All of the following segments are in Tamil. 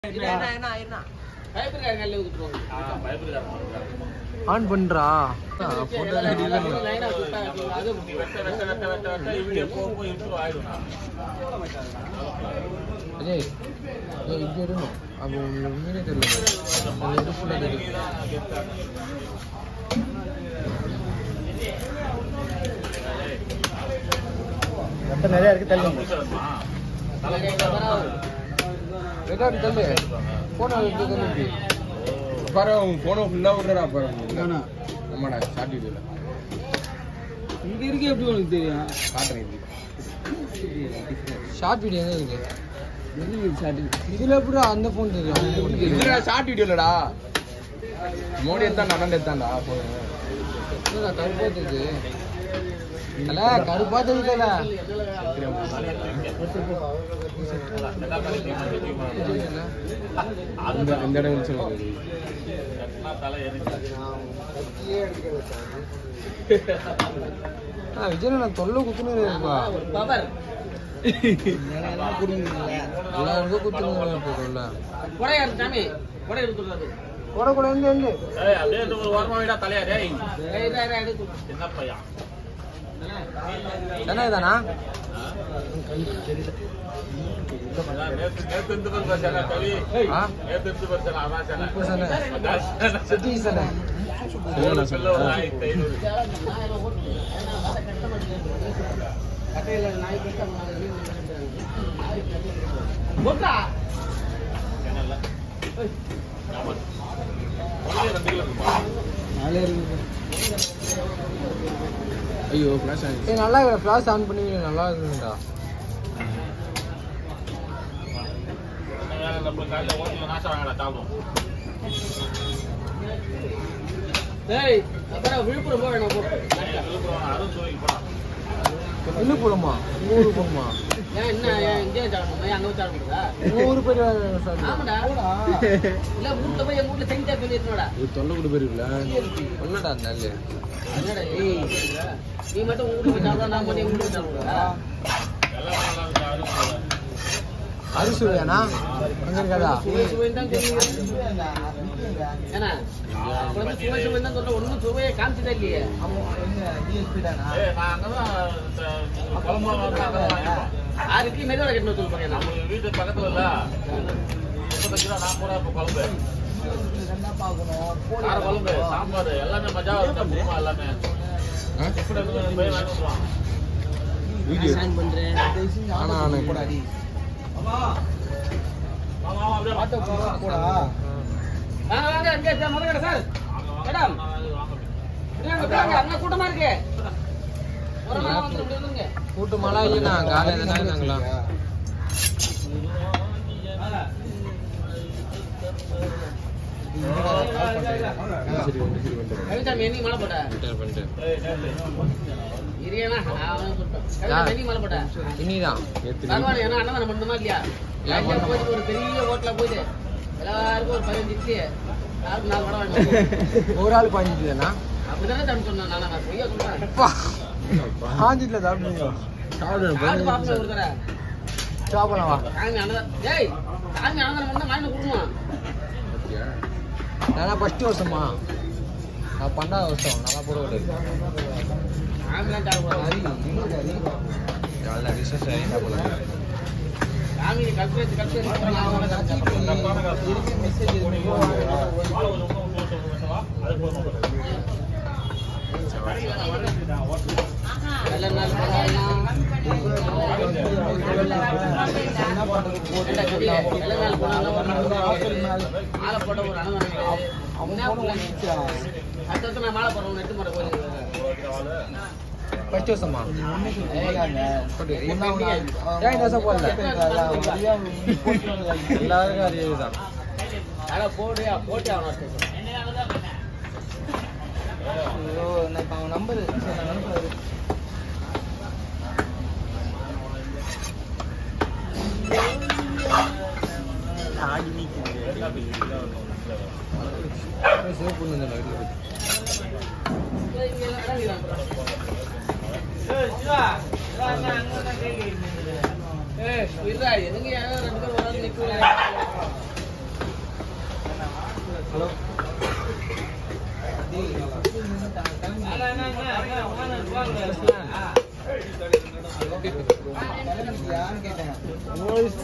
ஆன் பண்றா அஜய் ஏய், இங்க இருக்கணும் அப்போ உங்களுக்கு உண்மையிலே தெரியல அது எது ஃபுல்லாக தெரியும் நிறைய இருக்கு தள்ளி ரெக்கார்டு தள்ளு ஃபோன் எடுத்து தள்ளு பாரு உன் போனை ஃபுல்லா விடுறா பாரு ஆமாடா ஷார்ட் வீடியோல இங்க இருக்கு எப்படி உனக்கு தெரியும் காட்டுறேன் இது ஷார்ட் வீடியோ எங்க இருக்கு எது சாட்டி இதுல எப்படி அந்த ஃபோன் தெரியும் அந்த phone தெரியும். இதுடா ஷார்ட் வீடியோலடா மோடி எடுத்தான் நடந்து எடுத்தான்டா போன என்னடா கருப்பா தெரியுது அல்ல கருப்பா தெரியுதுல இந்த இந்த இடம் சொல்லுங்க ஆ விஜய் நான் தொல்லை குத்துனே இருப்பா பவர் எல்லாருக்கும் குத்துனே இருப்பா தொல்லை கொடையாரு சாமி கொடை எடுத்துறாரு கூட கூட இருந்து இருந்து சென்னை தானா ஆ இப்போ சென்னை சிட்டி சென்னை ஐயோ ஃபிளாஷ் ஆகுது ஏய் நல்லா ஃபிளாஷ் ஆன் பண்ணி நல்லா இருக்குடா டேய் அப்புறம் விழுப்புரம் போய் வேணும் இல்லு போடுமா உங்க ஊருக்கு போகணுமா ஏன் என்ன ஏன் இங்கே சாப்பிடணும் அங்கே வச்சு சாப்பிடுறா உங்க ஊரு போயிட்டு ஆமாடா இல்ல வீட்டுல போய் எங்க வீட்டுல செஞ்சா பண்ணிருந்தோடா இது தொல்லை கூட போயிருக்குல்ல சொல்லடா நல்ல என்னடா ஏய் நீ மட்டும் உங்க வீட்டுல போய் சாப்பிடா நான் மட்டும் எங்க வீட்டுல சாப்பிடுறா அரிசுவையாண்ணா அங்க இருக்காதா சுவை சுவைன்னு தான் தெரியுது. ஏன்னா அப்ப வந்து சுவை சுவைன்னு தான் சொல்றேன் ஒண்ணும் சுவையை காமிச்சதே இல்லையே ஆறுக்கு மெதுவாக கட்டணும் சொல்லி போறேன் வீடியோ பண்றேன் ஆனா ஆனா கூட வாங்க வாங்க அங்கே சார் முதல் கடை சார் மேடம் வாங்க வாங்க அங்க கூட்டமா இருக்கு ஒரு நாள் வந்து இப்படி வந்துருங்க கூட்டமாலாம் இல்லைண்ணா காலையில் தானே இருந்தாங்களா சரி வந்து சரி வந்துடுறேன் கவிதாமி என்னைக்கு மழை போட்ட ரிட்டர்ன் பண்ணிட்டு இரியனா அவன் சொல்லிட்டேன் கவிதாமி என்னைக்கு மழை போட்ட இனிதான் பரவாயில்ல ஏன்னா அண்ணன் பண்ணுமா இல்லையா ஏன் எங்கேயா போயிட்டு ஒரு பெரிய ஹோட்டல போயிட்டு எல்லாருக்கும் ஒரு பதினஞ்சு இட்லி யாருக்கு நாலு வடை வாங்கி ஒரு ஆள் பாஞ்சிட்டு தானா அப்படிதானே தம்பி சொன்னேன் நானா நான் பொய்யா சொல்றேன் பாஞ்சிட்டுல சாப்பிடுங்க யாரு பாப்பா ஒரு தடவை சாப்பிடலாம் வா சாமி அண்ணன் ஏய் சாமி அண்ணன் பண்ணா வாங்கி கொடுமா அப்படியா நான் ஃபர்ஸ்ட் வருஷமா நான் பன்னெண்டாவது வருஷம் நல்லா போட விடாது சாமிலாம் சாப்பிடுவாங்க நல்லா ரிசர்ச் ஆகி சாப்பிடலாம் சாமி நீ கல்பேத்து கல்பேத்து நல்ல நாள் பண்ணலாம் நல்ல நாள் பண்ணலாம் மாலை போட்ட ஒரு அண்ணன் அடுத்த நான் மாலை போடுறேன் எட்டு முறை போய் ஃபர்ஸ்ட் வருஷமா போட்டு. ஏன் இந்த வருஷம் போடல எல்லாருக்கும் அதே இதுதான் அட போடுயா போட்டு அவன் நம்பர் சேவ் பண்ணு இந்த வீட்டில் போய் ஏய், இருடா, என்னங்க யாரோ ரெண்டு பேரும் ஒரு ஆள் நிக்கிறாங்க.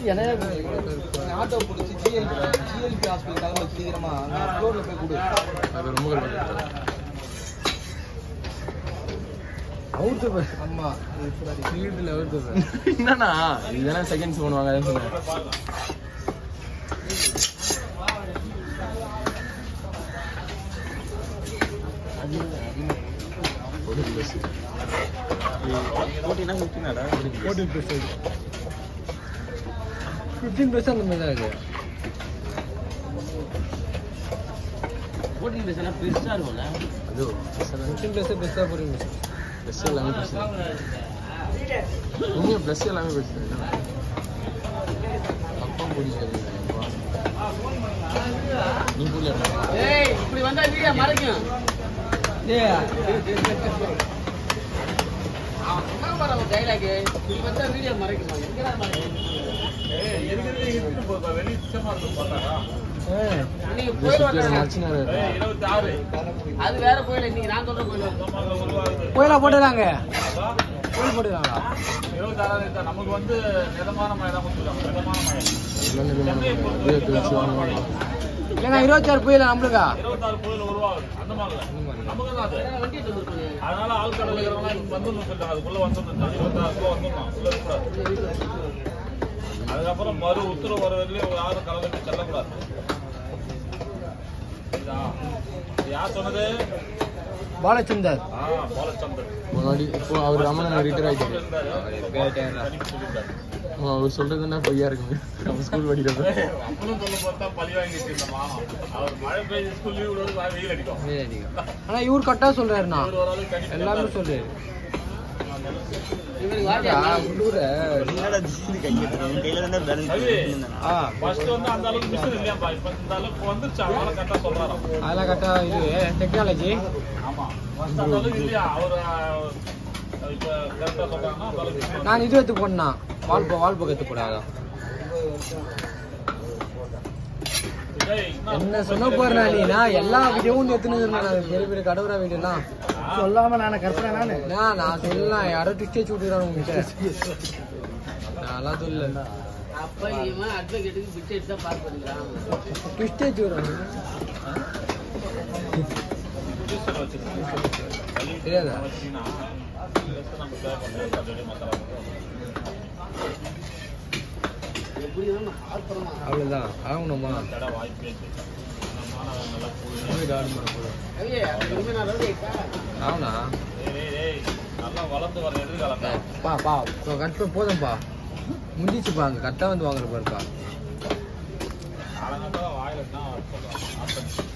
ஆட்டோ பிடிச்சி ஜிஎல்பி ஜிஎல்பி ஹாஸ்பிட்டல் கிளம்ப சீக்கிரமா அங்கே ஃப்ளோரில் போய் கொடு அது ரொம்ப கஷ்டம் அவுட்டு ஆமா ஃபீல்டில் அவுட்டு என்னண்ணா இதெல்லாம் செகண்ட்ஸ் பண்ணுவாங்க அதான் சொன்னேன் ஃபோர்டீன் பெர்சன்ட் ஃபிஃப்டீன் பெர்சன்ட் அந்த மாதிரி தான் இருக்கு போட்டிங் பேச பெருசா இருக்கும்ல அது ஃபிஃப்டீன் பெர்சன்ட் பெஸ்ட்டாக போகிறீங்க ப்ளஸ் எல்லாமே பேசுறேன் உண்மையாக ப்ளஸ் எல்லாமே பேசுறேன் அப்பா பிடிக்காது நீ புரியல ஏய் இப்படி வந்தா வீடியோ மறைக்கும் ஏ அவன் சொன்னா பாரு அவன் டைலாக் இப்படி வந்தா வீடியோ மறைக்குமா எங்கடா மறைக்கும் நீங்க போயிடுவாங்க மச்சினாரு அது வேற கோயில் இன்னைக்கு நான் சொல்ற கோயில் கோயிலா போட்டுறாங்க கோயில் போட்டுறாங்களா நமக்கு வந்து மிதமான மழை தான் கொடுத்துருக்காங்க மிதமான மழை இதே பேச்சு வாங்க இல்லைண்ணா இருபத்தாறு புயல நம்மளுக்கா இருபத்தாறு கோயில் உருவாகுது அந்த மாதிரி தான் நமக்கு தான் அது வண்டி வந்துருப்பாங்க அதனால ஆள்கடல் இருக்கிறவங்க இங்க வந்துடணும் சொல்லிட்டாங்க அதுக்குள்ள வந்துடணும் இருபத்தாறு கிலோ வந்துடணும் உள்ள இருக்கக்கூடாது அதுக்கப்புறம் மறு உத்தரவு வர வரையிலும் யாரும் கடலுக்கு செல்லக்கூடாது புரியுதா? இது யார் சொன்னது பாலச்சந்தர் ஆ பாலச்சந்தர் முன்னாடி இப்போ அவர் ரமணன் ரிட்டையர் ஆகிட்டாரு அவர் சொல்றது என்ன பொய்யா இருக்குங்க நம்ம ஸ்கூல் படிக்கிறது அப்பளும் சொல்ல பார்த்தா பழி வாங்கிட்டு இருந்தோமா அவர் மழை பெய்யுது ஸ்கூல் லீவ் விடுவது வெயில் அடிக்கும் ஆனா இவர் கரெக்டா சொல்றாருண்ணா இவர் ஓரளவுக்கு கண்டிப்பா எல்லாமே சொல்றாரு இவனுக்கு வாத்தியார் ஆ ஃபர்ஸ்ட் வந்து அந்த அளவுக்கு மிஷின் இல்லையாப்பா இப்ப இந்த அளவுக்கு வந்துருச்சு அதனால கரெக்டா சொல்றாராம் அதெல்லாம் கரெக்டா இது டெக்னாலஜி ஆமா ஃபர்ஸ்ட் அந்த அளவுக்கு இல்லையா அவர் இப்ப கரெக்டா சொல்றாங்கன்னா அந்த அளவுக்கு machine நான் இது எடுத்து போனா வால் போ வால் பக்கத்து போடாதான் டேய், என்ன சொன்ன போறா நீ நான் எல்லா வீடியோவும் எடுத்துன்னு இருந்தேன் நான் பெரிய பெரிய கடவுரா வீடியோலாம் சொல்லாம நான் கற்பனை நானு நான் நான் சொல்லலாம் யாரோ டிஸ்டே சுட்டுறாங்க உங்ககிட்ட நான்லாம் சொல்லல அப்ப இவன் அட்வொகேட்டுக்கு பிச்சை எடுத்து தான் பாஸ் பண்ணிக்கிறான் டிஸ்டே சுடுறாங்க juicer வச்சிருக்கோம். தெரியாதா வச்சீங்கன்னா, just நம்ம serve பண்றது, அப்படியே மசாலா போட்டு. எப்படி வேணும் ஆத்திரமா அவ்வளவுதான் ஆகணுமா கடை வாய்ப்பே இல்லை. நம்ம மாணவன் நல்லா கூலி. போய் ஆடு பண்ண போதும் ஐயே அது இனிமே நான் ரவுடி ஆயிட்டா ஆகுனா டேய், டேய், டேய், நல்லா வளர்ந்து வர எதிர்காலத்தை பா பா இப்போ கரெக்டாக போதும்பா முடிஞ்சிச்சுப்பா அங்கே கரெக்டாக வந்து வாங்குற பாருப்பா காலங்கட்டா வாயில என்ன சொல்றான்